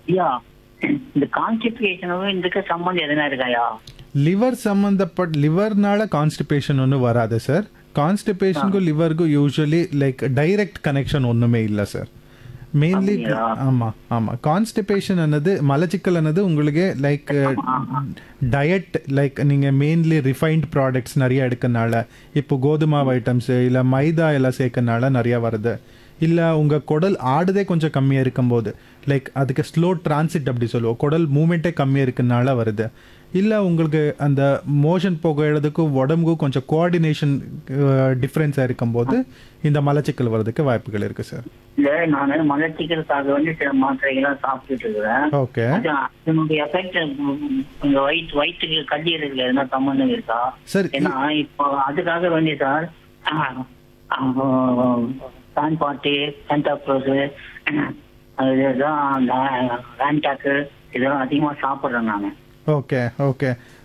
ஐயா இந்த கான்ஸ்டிபேஷனும் இதுக்கு சம்பந்தம் எதனா இருக்காயா லிவர் ಸಂಬಂಧಪಟ್ಟ ಲಿವರ್ನಾಳ ಕಾನ್ಸ್ಟಿಪೇಷನ್ ஒன்றும் வராது சார் கான்ஸ்டிபேஷனுக்கும் லிவருக்கும் யூஸ்வலி லைக் டைரக்ட் கனெக்ஷன் ஒன்றுமே இல்லை சார் மெயின்லி அப்படியா? ஆமாம் ஆமாம் கான்ஸ்டிபேஷன் ಅನ್ನது மலச்சிக்கல் ಅನ್ನது உங்களுக்கு லைக் டயட் லைக் நீங்கள் மெயின்லி ரிஃபைன்ட் ப்ராடக்ட்ஸ் நிறைய எடுக்கனால இப்போ கோதுமாவு ஐட்டம்ஸு இல்லை மைதா எல்லாம் சேர்க்கறனால நிறையா வருது இல்லை உங்கள் குடல் ஆடுதே கொஞ்சம் கம்மியாக இருக்கும்போது லைக் அதுக்கு ஸ்லோ டிரான்சிட் அப்படி சொல்லுவோம் குடல் மூமெண்ட்டே கம்மியாக இருக்கனால வருது இல்லை உங்களுக்கு அந்த மோஷன் போகிறதுக்கும் உடம்புக்கும் கொஞ்சம் கோஆர்டினேஷன் டிஃப்ரென்ஸாக இருக்கும்போது இந்த மலச்சிக்கல் வர்றதுக்கு வாய்ப்புகள் இருக்குது சார் இல்ல நான் மலச்சிக்கலுக்காக வந்து சில மாத்திரைகள்லாம் சாப்பிட்டுட்டு இருக்கிறேன் ஓகே அது அதனுடைய எஃபெக்ட் உங்க வயிற்று வயிற்றுக்கு கல்லி இருக்குல்ல எதனா சம்பந்தம் இருக்கா சார் ஏன்னா இப்போ அதுக்காக வேண்டி சார் பாட்டு சென்டாப்ரோஸ் அதுதான் ரேண்டாக்கு இதெல்லாம் அதிகமா சாப்பிட்றேன் நான் ஓகே ஓகே